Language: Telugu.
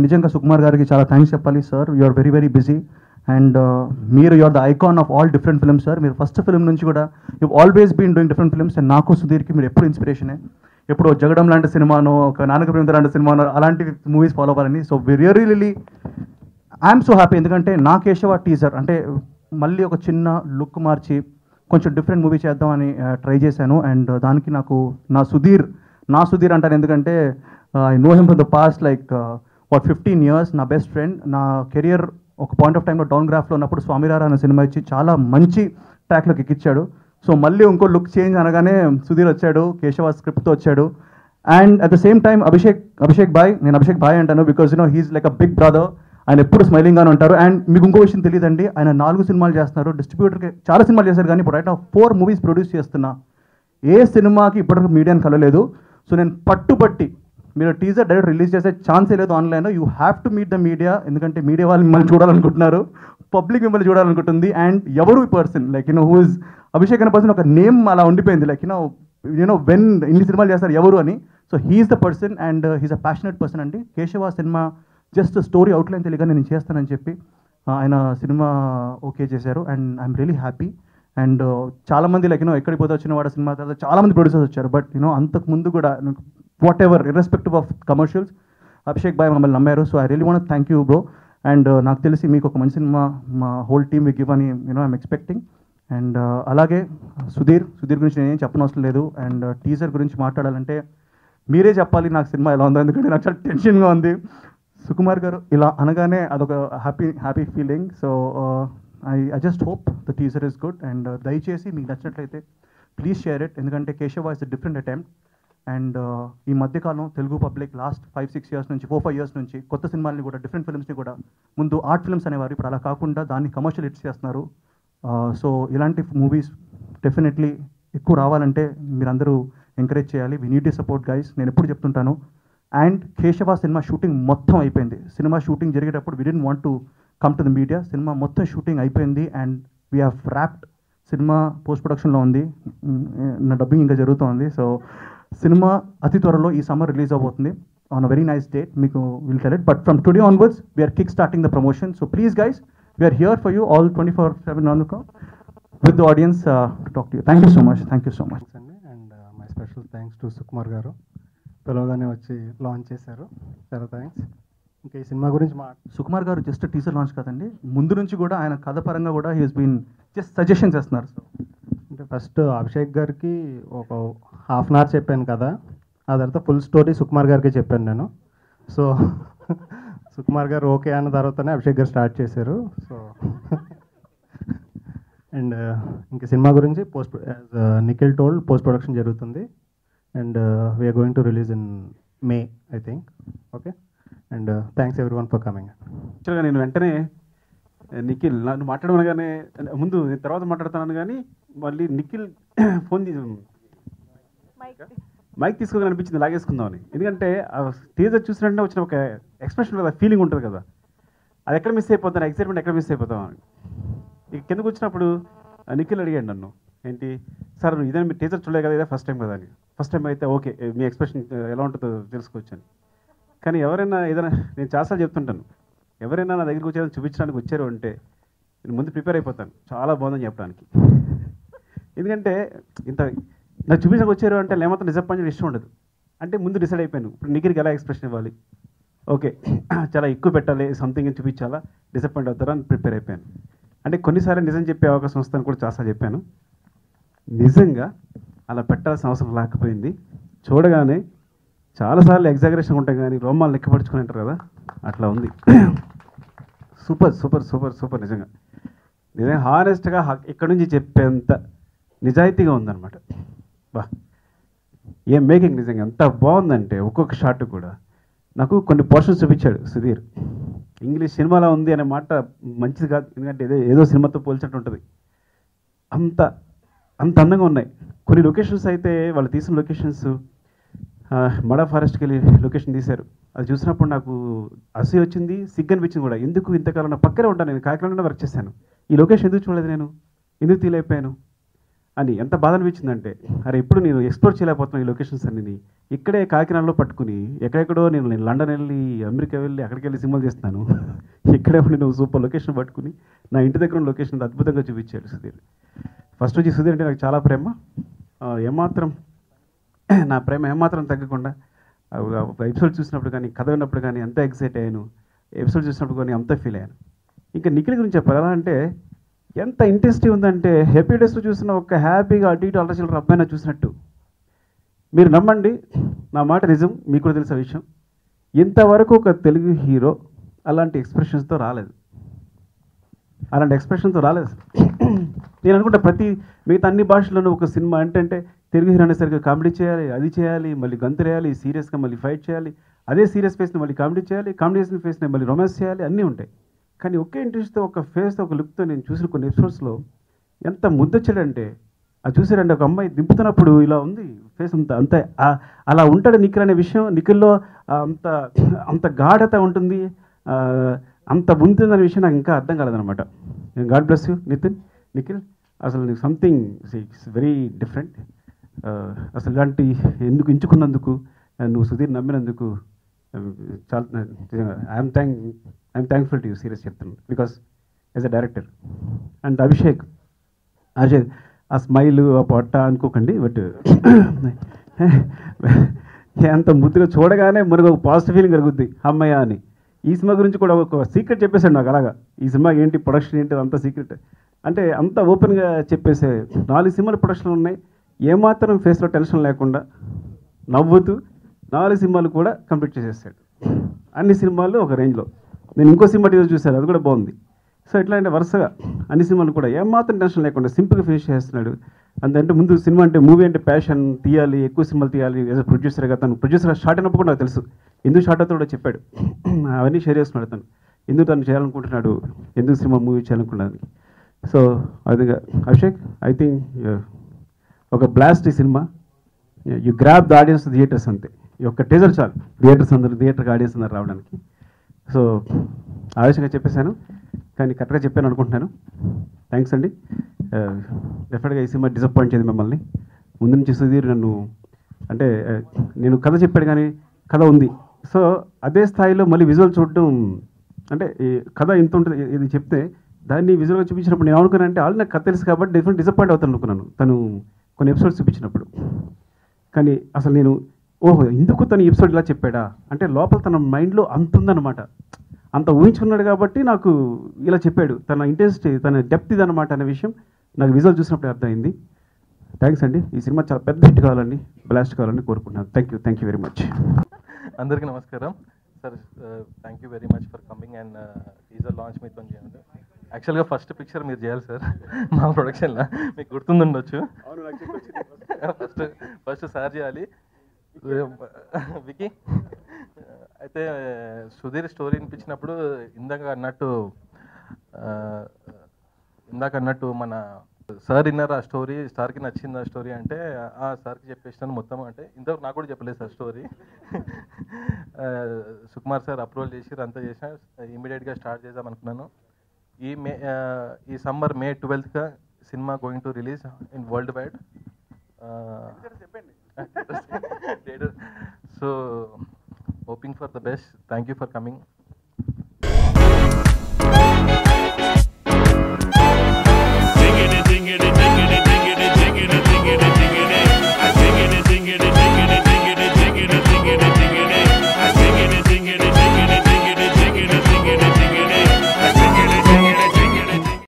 నిజంగా సుకుమార్ గారికి చాలా థ్యాంక్స్ చెప్పాలి sir you are very very busy and మీరు you are the icon of all different films sir మీరు ఫస్ట్ ఫిల్మ్ నుంచి కూడా you always been doing different films and నాకు సుధీర్కి మీరు ఎప్పుడు ఇన్స్పిరేషనే ఎప్పుడు జగడం లాంటి సినిమానో ఒక నానక ప్రేమ లాంటి సినిమానో అలాంటి మూవీస్ ఫాలో అవ్వాలని so really I'm so happy ఎందుకంటే నా కేశవ టీజర్ అంటే మళ్ళీ ఒక చిన్న లుక్ మార్చి కొంచెం డిఫరెంట్ మూవీ చేద్దామని ట్రై చేశాను అండ్ దానికి నాకు నా సుధీర్ నా సుధీర్ అంటాను ఎందుకంటే I know him from the past like what fifteen years నా బెస్ట్ ఫ్రెండ్ నా కెరియర్ ఒక పాయింట్ ఆఫ్ టైంలో డౌన్ గ్రాఫ్లో ఉన్నప్పుడు స్వామిరారా అనే సినిమా ఇచ్చి చాలా మంచి ట్రాక్లోకి ఎక్కించాడు సో మళ్ళీ ఇంకో లుక్ చేంజ్ అనగానే సుధీర్ వచ్చాడు కేశవ స్క్రిప్ట్తో వచ్చాడు and at the same time Abhishek Abhishek బాయ్ నేను అభిషేక్ బాయ్ అంటాను because you know he's like a big brother ఆయన ఎప్పుడు స్మైలింగ్గానే ఉంటారు అండ్ మీకు ఇంకో విషయం తెలియదండి ఆయన నాలుగు సినిమాలు చేస్తున్నారు డిస్ట్రిబ్యూటర్కి చాలా సినిమాలు చేశారు కానీ ఇప్పుడు రైట్ ఫోర్ మూవీస్ ప్రొడ్యూస్ చేస్తున్నా ఏ సినిమాకి ఇప్పటివరకు మీడియాని కలలేదు సో నేను పట్టుబట్టి మీరు టీజర్ డైరెక్ట్ రిలీజ్ చేసే ఛాన్సే లేదు ఆన్లైన్లో you have to meet the media ఎందుకంటే మీడియా వాళ్ళు మిమ్మల్ని చూడాలనుకుంటున్నారు పబ్లిక్ మిమ్మల్ని చూడాలనుకుంటుంది అండ్ ఎవరు ఈ person like you know who is Abhishek అనే పర్సన్ ఒక నేమ్ అలా ఉండిపోయింది లైక్ యూనో యూనో వెన్ ఇన్ని సినిమాలు చేస్తారు ఎవరు అని so he's the person and he's a passionate person అండి కేశవ సినిమా జస్ట్ స్టోరీ అవుట్లైన్ తెలియగా నేను చేస్తానని చెప్పి ఆ, ఆయన సినిమా ఓకే చేశారు and I'm really happy and చాలా మంది లైక్ యూనో ఎక్కడికి పోతే వచ్చిన వాడు సినిమా తర్వాత చాలా మంది ప్రొడ్యూసర్స్ వచ్చారు బట్ యూనో అంతకు ముందు కూడా whatever irrespective of commercials Abhishek బాయ్ మమ్మల్ని నమ్మారు so I really want thank you bro and నాకు తెలిసి మీకు ఒక మంచి సినిమా మా హోల్ టీమ్ మీకు ఇవ్వని యూనో ఐమ్ ఎక్స్పెక్టింగ్ అండ్ అలాగే సుధీర్ సుధీర్ గురించి నేనేం చెప్పనవసరం లేదు అండ్ టీజర్ గురించి మాట్లాడాలంటే మీరే చెప్పాలి నాకు సినిమా ఎలా ఉందో ఎందుకంటే నాకు చాలా టెన్షన్గా ఉంది సుకుమార్ గారు ఇలా అనగానే అదొక happy happy feeling so I I just hope the teaser is good and దయచేసి మీకు నచ్చినట్లయితే ప్లీజ్ షేర్ ఇట్ ఎందుకంటే Keshava is different attempt and ఈ మధ్యకాలం Telugu public last five six years నుంచి ఫోర్ ఫైవ్ ఇయర్స్ నుంచి కొత్త సినిమాల్ని కూడా డిఫరెంట్ ఫిల్మ్స్ని కూడా ముందు ఆర్ట్ ఫిల్మ్స్ అనేవారు ఇప్పుడు అలా కాకుండా దాన్ని కమర్షియల్ హిట్స్ చేస్తున్నారు సో ఇలాంటి మూవీస్ డెఫినెట్లీ ఎక్కువ రావాలంటే మీరందరూ ఎంకరేజ్ చేయాలి వీ నీడ్ సపోర్ట్ గైస్ నేను ఎప్పుడు చెప్తుంటాను అండ్ కేశవ సినిమా షూటింగ్ మొత్తం అయిపోయింది సినిమా షూటింగ్ జరిగేటప్పుడు we don't want to come to the media సినిమా మొత్తం షూటింగ్ అయిపోయింది అండ్ వీ హ్యావ్ ర్యాప్డ్ సినిమా పోస్ట్ ప్రొడక్షన్లో ఉంది మ్, నా డబ్బింగ్ ఇంకా జరుగుతోంది సో సినిమా అతి త్వరలో ఈ సమ్మర్ రిలీజ్ అవబోతుంది on a very nice date మీకు will tell it but from today onwards we're kick starting the promotion so please guys we're here for you all twenty four seven on with the audience talk you thank you so much thank you so much thanks అండి and my special thanks to Sukumar garu పిలవగానే వచ్చి లాంచ్ చేశారు చాలా థ్యాంక్స్ ఇంకా ఈ సినిమా గురించి మా సుకుమార్ గారు జస్ట్ టీజర్ లాంచ్ కాదండి ముందు నుంచి కూడా ఆయన కథ పరంగా కూడా హీస్ బీన్ జస్ట్ సజెషన్స్ చేస్తున్నారు సో అంటే ఫస్ట్ అభిషేక్ గారికి ఒక హాఫ్ అన్ అవర్ చెప్పాను కదా ఆ తర్వాత ఫుల్ స్టోరీ సుకుమార్ గారికి చెప్పాను నేను సో సుకుమార్ గారు ఓకే అన్న తర్వాతనే అభిషేక్ గారు స్టార్ట్ చేశారు సో అండ్ ఇంక సినిమా గురించి post Nikhil told post production జరుగుతుంది and we're going to release in May I think okay and thanks everyone for coming యాక్చువల్గా నేను వెంటనే నిఖిల్ నన్ను మాట్లాడమనగానే ముందు నేను తర్వాత మాట్లాడుతున్నాను కానీ మళ్ళీ నిఖిల్ ఫోన్ తీసి మైక్ తీసుకోగానే అనిపించింది లాగేసుకుందామని ఎందుకంటే టీజర్ చూసినట్టే వచ్చిన ఒక ఎక్స్ప్రెషన్ కదా ఫీలింగ్ ఉంటుంది కదా అది ఎక్కడ మిస్ అయిపోతాను ఎక్సైట్మెంట్ ఎక్కడ మిస్ అయిపోతాం అని ఇక కిందకు వచ్చినప్పుడు ఆ, నిఖిల్ అడిగాడు నన్ను ఏంటి సార్ ఇదే మీరు టీజర్ చూడలే కదా ఇదే ఫస్ట్ టైం కదా అని ఫస్ట్ టైం అయితే ఓకే మీ ఎక్స్ప్రెషన్ ఎలా ఉంటుందో తెలుసుకోవచ్చు అని కానీ ఎవరైనా ఏదైనా నేను చాలాసార్లు చెప్తుంటాను ఎవరైనా నా దగ్గరికి వచ్చేది చూపించడానికి వచ్చారు అంటే నేను ముందు ప్రిపేర్ అయిపోతాను చాలా బాగుందని చెప్పడానికి ఎందుకంటే ఇంత నాకు చూపించడానికి వచ్చారు అంటే లేకపోతే డిసప్పాయింట్ ఇష్టం ఉండదు అంటే ముందు డిసైడ్ అయిపోయాను ఇప్పుడు నిఖిల్కి ఎలా ఎక్స్ప్రెషన్ ఇవ్వాలి ఓకే చాలా ఎక్కువ పెట్టాలి సంథింగ్ చూపించాలా డిసప్పాయింట్ అవుతారా అని ప్రిపేర్ అయిపోయాను అంటే కొన్నిసార్లు నిజం చెప్పే అవకాశం వస్తుందని కూడా చాలాసార్లు చెప్పాను నిజంగా అలా పెట్టాల్సిన అవసరం లేకపోయింది చూడగానే చాలాసార్లు ఎగ్జాగరేషన్ ఉంటాయి కానీ రోమాలు లెక్కపరుచుకుని అంటారు కదా అట్లా ఉంది సూపర్ సూపర్ సూపర్ సూపర్ నిజంగా నిజంగా హానెస్ట్గా ఇక్కడ నుంచి చెప్పేంత నిజాయితీగా ఉందన్నమాట బా ఏం మేకింగ్ నిజంగా ఎంత బాగుందంటే ఒక్కొక్క షాట్ కూడా నాకు కొన్ని పోర్షన్స్ చూపించాడు సుధీర్ ఇంగ్లీష్ సినిమాలో ఉంది అనే మాట మంచిది కాదు ఎందుకంటే ఏదో ఏదో సినిమాతో పోల్చినట్టు ఉంటుంది అంత అంత అందంగా ఉన్నాయి కొన్ని లొకేషన్స్ అయితే వాళ్ళు తీసిన లొకేషన్స్ మడా ఫారెస్ట్కి వెళ్ళి లొకేషన్ తీశారు అది చూసినప్పుడు నాకు అసూయ వచ్చింది సిగ్గు అనిపించింది కూడా ఎందుకు ఇంతకాలం నా పక్కనే ఉంటాను నేను కాకినాడలో వర్క్ చేశాను ఈ లొకేషన్ ఎందుకు చూడలేదు నేను ఎందుకు తీయలేకపోయాను అని ఎంత బాధ అనిపించిందంటే అరే ఇప్పుడు నేను ఎక్స్ప్లోర్ చేయలేకపోతున్నాను ఈ లొకేషన్స్ అన్ని ఇక్కడే కాకినాడలో పట్టుకుని ఎక్కడెక్కడో నేను నేను లండన్ వెళ్ళి అమెరికా వెళ్ళి అక్కడికి వెళ్ళి సినిమాలు చేస్తున్నాను ఇక్కడే ఉండి నువ్వు సూపర్ లొకేషన్ పట్టుకుని నా ఇంటి దగ్గర ఉన్న లొకేషన్ అద్భుతంగా చూపించాడు సుధీర్ ఫస్ట్ వచ్చి సుధీర్ అంటే నాకు చాలా ప్రేమ ఆ, ఏమాత్రం నా ప్రేమ ఏమాత్రం తగ్గకుండా ఎపిసోడ్ చూసినప్పుడు కానీ కథ విన్నప్పుడు కానీ అంత ఎక్సైట్ అయ్యాను ఎపిసోడ్ చూసినప్పుడు కానీ అంత ఫీల్ అయ్యాను ఇంకా నిఖిల్ గురించి చెప్పాలి ఎలా అంటే ఎంత ఇంట్రెస్టీ ఉందంటే హ్యాపీ డేస్లో చూసిన ఒక హ్యాపీగా అటు ఇటు అల్లచిల్లర అబ్బాయినా చూసినట్టు మీరు నమ్మండి నా మాట నిజం మీకు కూడా తెలిసే విషయం ఇంతవరకు ఒక తెలుగు హీరో అలాంటి ఎక్స్ప్రెషన్స్తో రాలేదు అలాంటి ఎక్స్ప్రెషన్తో రాలేదు అసలు. నేను అనుకుంటా ప్రతి మిగతా అన్ని భాషల్లోనూ ఒక సినిమా అంటే అంటే తెలుగు హీరో అనేసరికి కామెడీ చేయాలి అది చేయాలి మళ్ళీ గంతులేయాలి సీరియస్గా మళ్ళీ ఫైట్ చేయాలి అదే సీరియస్ ఫేస్ని మళ్ళీ కామెడీ చేయాలి కామెడీ చేసిన ఫేస్ని మళ్ళీ రొమాన్స్ చేయాలి అన్నీ ఉంటాయి కానీ ఒకే ఇంట్రెస్ట్తో ఒక ఫేస్తో ఒక లుక్తో నేను చూసిన కొన్ని ఎపిసోడ్స్లో ఎంత ముద్దొచ్చాడంటే అది చూసారంటే ఒక అమ్మాయి దింపుతున్నప్పుడు ఇలా ఉంది ఫేస్ అంత అంత ఆ- అలా ఉంటాడు నిఖిల్ అనే విషయం నిఖిల్లో ఆ అంత అంత గాఢత ఉంటుంది ఆ, అంత ఉంటుందనే విషయం నాకు ఇంకా అర్థం కాలేదనమాట god bless you Nithin Nikhil అసలు నీకు సంథింగ్ ఇట్స్ వెరీ డిఫరెంట్ అసలు ఇలాంటి ఎందుకు ఎంచుకున్నందుకు ఆ, నువ్వు సుధీర్ నమ్మినందుకు ఆ, చాలా I'm thank I'm thankful to you serious చెప్తున్నాను because as a director and Abhishek Ajay ఆ స్మైల్ ఆ పొట్ట అనుకోకండి బట్ అంత ముద్దుగా చూడగానే మనకు ఒక పాజిటివ్ ఫీలింగ్ కలుగుద్ది అమ్మయ్య అని ఈ సినిమా గురించి కూడా ఒక సీక్రెట్ చెప్పేశాడు నాకు అలాగా ఈ సినిమా ఏంటి ప్రొడక్షన్ ఏంటి అంత సీక్రెట్ అంటే అంత ఓపెన్గా చెప్పేసే నాలుగు సినిమాలు ప్రొడక్షన్లు ఉన్నాయి ఏమాత్రం ఫేస్లో టెన్షన్ లేకుండా నవ్వుతూ నాలుగు సినిమాలు కూడా కంప్లీట్ చేసేసాడు అన్ని సినిమాలు ఒక రేంజ్లో నేను ఇంకో సినిమా టీజర్ చూశాను అది కూడా బాగుంది సో ఇట్లా అంటే వరుసగా అన్ని సినిమాలు కూడా ఏమాత్రం టెన్షన్ లేకుండా సింపుల్గా ఫినిష్ చేస్తున్నాడు అంతంటే ముందు సినిమా అంటే మూవీ అంటే ప్యాషన్ తీయాలి ఎక్కువ సినిమాలు తీయాలి యాజ్ ప్రొడ్యూసర్గా తను ప్రొడ్యూసర్ స్టార్ట్ అయినప్పుడు కూడా నాకు తెలుసు ఎందుకు స్టార్ట్ అవుతాడో చెప్పాడు అవన్నీ షేర్ చేసుకున్నాడు తను ఎందుకు తను చేయాలనుకుంటున్నాడు ఎందుకు సినిమా మూవీ చేయాలనుకున్నాడు సో అదిగా అభిషేక్ ఐ థింక్ ఒక బ్లాస్ట్ ఈ సినిమా you grab the audience theatres అంతే ఈ ఒక్క టీజర్ చాలు థియేటర్స్ అందరూ థియేటర్కి ఆడియన్స్ అందరు రావడానికి సో ఆవేశంగా చెప్పేశాను కానీ కరెక్ట్గా చెప్పాను అనుకుంటున్నాను థ్యాంక్స్ అండి డెఫినెట్గా ఈ సినిమా డిసప్పాయింట్ చేయదు మిమ్మల్ని ముందు నుంచి సుధీర్ నన్ను అంటే ఆ, నేను కథ చెప్పాడు కానీ కథ ఉంది సో అదే స్థాయిలో మళ్ళీ విజువల్ చూడడం అంటే ఈ కథ ఇంత ఉంటుంది ఇ- ఇది చెప్తే దాన్ని విజువల్గా చూపించినప్పుడు నేను అనుకున్నానంటే ఆల్రెడీ నాకు కథ తెలుసు కాబట్టి డెఫినెట్ డిసప్పాయింట్ అవుతాను అనుకున్నాను తను కొన్ని ఎపిసోడ్స్ చూపించినప్పుడు కానీ అసలు నేను ఓహో ఎందుకు తను ఎపిసోడ్ ఇలా చెప్పాడా అంటే లోపల తన మైండ్లో అంత ఉందన్నమాట అంత ఊహించుకున్నాడు కాబట్టి నాకు ఇలా చెప్పాడు తన ఇంట్రెస్ట్ తన డెప్త్ ఇదన్నమాట అనే విషయం నాకు విజువల్ చూసినప్పుడు అర్థమైంది థ్యాంక్స్ అండి ఈ సినిమా చాలా పెద్ద హిట్ కావాలండి బ్లాస్ట్ కావాలని కోరుకుంటున్నాను thank you thank you very much అందరికీ నమస్కారం sir thank you very much for coming and teaser launch మీతో చేయండి యాక్చువల్గా ఫస్ట్ పిక్చర్ మీరు చేయాలి సార్ మా ప్రొడక్షన్లో మీకు గుర్తుండొచ్చు ఫస్ట్ ఫస్ట్ సార్ చేయాలి వికీ అయితే సుధీర్ స్టోరీ వినిపించినప్పుడు ఇందాక అన్నట్టు ఆ, ఇందాక అన్నట్టు మన సార్ విన్నారు ఆ స్టోరీ సార్కి నచ్చింది ఆ స్టోరీ అంటే ఆ సార్కి చెప్పేసినాను మొత్తం అంటే ఇంతవరకు నాకు కూడా చెప్పలేదు sir story Sukumar sir approval చేసి అంతా చేసిన ఇమీడియట్గా స్టార్ట్ చేద్దాం అనుకున్నాను ఈ మే ఆ, ఈ సమ్మర్ మే ట్వెల్త్గా సినిమా going to release in worldwide so hoping for the best thank you for coming